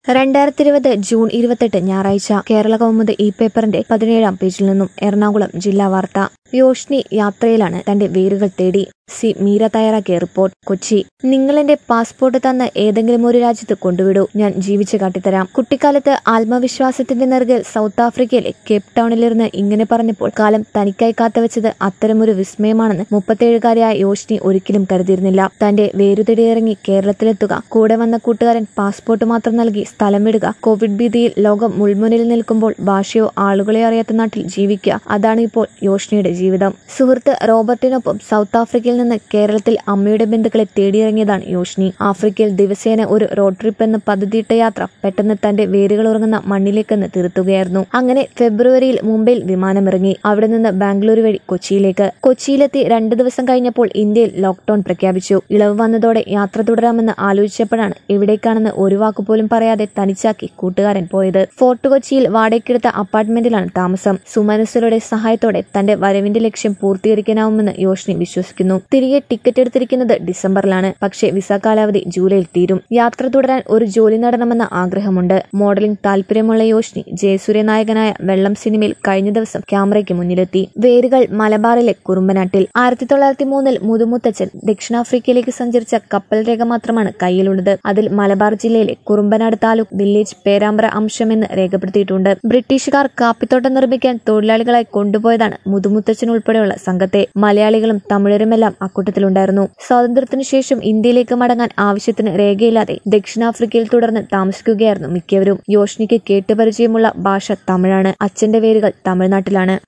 രണ്ടായിരത്തി ഇരുപത് ജൂൺ ഇരുപത്തെട്ട് ഞായറാഴ്ച കേരള കൗമുദി ഈ പേപ്പറിന്റെ പതിനേഴാം പേജിൽ നിന്നും എറണാകുളം ജില്ലാ വാർത്ത യോഷ്നി യാത്രയിലാണ് തന്റെ വേരുകൾ തേടി സി മീര തയ്യാറാക്കിയ റിപ്പോർട്ട് കൊച്ചി നിങ്ങൾ എന്റെ പാസ്പോർട്ട് തന്ന് ഏതെങ്കിലും ഒരു രാജ്യത്ത് കൊണ്ടുവിടൂ ഞാൻ ജീവിച്ചു കാട്ടിത്തരാം കുട്ടിക്കാലത്ത് ആത്മവിശ്വാസത്തിന്റെ നെറുകിൽ സൗത്ത് ആഫ്രിക്കയിലെ കേപ്പ് ടൗണിലിരുന്ന് ഇങ്ങനെ പറഞ്ഞപ്പോൾ കാലം തനിക്കായി കാത്തുവെച്ചത് അത്തരമൊരു വിസ്മയമാണെന്ന് മുപ്പത്തേഴുകാരിയായ യോഷ്നി ഒരിക്കലും കരുതിയിരുന്നില്ല തന്റെ വേരുതെടിയിറങ്ങി കേരളത്തിലെത്തുക കൂടെ വന്ന കൂട്ടുകാരൻ പാസ്പോർട്ട് മാത്രം നൽകി സ്ഥലം വിടുക കോവിഡ് ഭീതിയിൽ ലോകം മുൾമുനിൽ നിൽക്കുമ്പോൾ ഭാഷയോ ആളുകളെ അറിയാത്ത നാട്ടിൽ ജീവിക്കുക അതാണ് ഇപ്പോൾ യോഷ്നിയുടെ ജീവിതം സുഹൃത്ത് റോബർട്ടിനൊപ്പം സൗത്ത് ആഫ്രിക്കയിൽ നിന്ന് കേരളത്തിൽ അമ്മയുടെ ബന്ധുക്കളെ തേടിയിറങ്ങിയതാണ് യോഷ്നി ആഫ്രിക്കയിൽ ദിവസേന ഒരു റോഡ് ട്രിപ്പ് എന്ന പദ്ധതിയിട്ട യാത്ര പെട്ടെന്ന് തന്റെ വേരുകൾ ഉറങ്ങുന്ന മണ്ണിലേക്കെന്ന് തീർത്തുകയായിരുന്നു അങ്ങനെ ഫെബ്രുവരിയിൽ മുംബൈയിൽ വിമാനമിറങ്ങി അവിടെ നിന്ന് ബാംഗ്ലൂരു വഴി കൊച്ചിയിലേക്ക് കൊച്ചിയിലെത്തി രണ്ടു ദിവസം കഴിഞ്ഞപ്പോൾ ഇന്ത്യയിൽ ലോക്ഡൌൺ പ്രഖ്യാപിച്ചു ഇളവ് വന്നതോടെ യാത്ര തുടരാമെന്ന് ആലോചിച്ചപ്പോഴാണ് എവിടേക്കാണെന്ന് ഒരു വാക്കുപോലും പറയാതെ തനിച്ചാക്കി കൂട്ടുകാരൻ പോയത് ഫോർട്ട് കൊച്ചിയിൽ വാടകയ്ക്കെടുത്ത അപ്പാർട്ട്മെന്റിലാണ് താമസം സുമനസ്സുകളുടെ സഹായത്തോടെ തന്റെ വരവിന്റെ ലക്ഷ്യം പൂർത്തീകരിക്കാനാവുമെന്ന് യോഷ്നി വിശ്വസിക്കുന്നു തിരികെ ടിക്കറ്റ് എടുത്തിരിക്കുന്നത് ഡിസംബറിലാണ് പക്ഷേ വിസ കാലാവധി ജൂലൈയിൽ തീരും യാത്ര തുടരാൻ ഒരു ജോലി നേടണമെന്ന ആഗ്രഹമുണ്ട് മോഡലിംഗ് താല്പര്യമുള്ള യോഷ്നി ജയസൂര്യ നായകനായ വെള്ളം സിനിമയിൽ കഴിഞ്ഞ ദിവസം ക്യാമറയ്ക്ക് മുന്നിലെത്തി വേരുകൾ മലബാറിലെ കുറുമ്പനാട്ടിൽ ആയിരത്തി തൊള്ളായിരത്തി മൂന്നിൽ മുതുമുത്തച്ഛൻ ദക്ഷിണാഫ്രിക്കയിലേക്ക് സഞ്ചരിച്ച കപ്പൽ രേഖ മാത്രമാണ് കയ്യിലുള്ളത് അതിൽ മലബാർ ജില്ലയിലെ കുറുമ്പനാട് താലൂക്ക് വില്ലേജ് പേരാമ്പ്ര അംശമെന്ന് രേഖപ്പെടുത്തിയിട്ടുണ്ട് ബ്രിട്ടീഷുകാർ കാപ്പിത്തോട്ടം നിർമ്മിക്കാൻ തൊഴിലാളികളായി കൊണ്ടുപോയതാണ് മുതുമുത്തച്ഛൻ ഉൾപ്പെടെയുള്ള സംഘത്തെ മലയാളികളും തമിഴരുമെല്ലാം അക്കൂട്ടത്തിലുണ്ടായിരുന്നു സ്വാതന്ത്ര്യത്തിനു ശേഷം ഇന്ത്യയിലേക്ക് മടങ്ങാൻ ആവശ്യത്തിന് രേഖയില്ലാതെ ദക്ഷിണാഫ്രിക്കയിൽ തുടർന്ന് താമസിക്കുകയായിരുന്നു മിക്കവരും യോഷ്നിക്ക് കേട്ടുപരിചയമുള്ള ഭാഷ തമിഴാണ് അച്ഛന്റെ വേരുകൾ തമിഴ്നാട്ടിലാണ്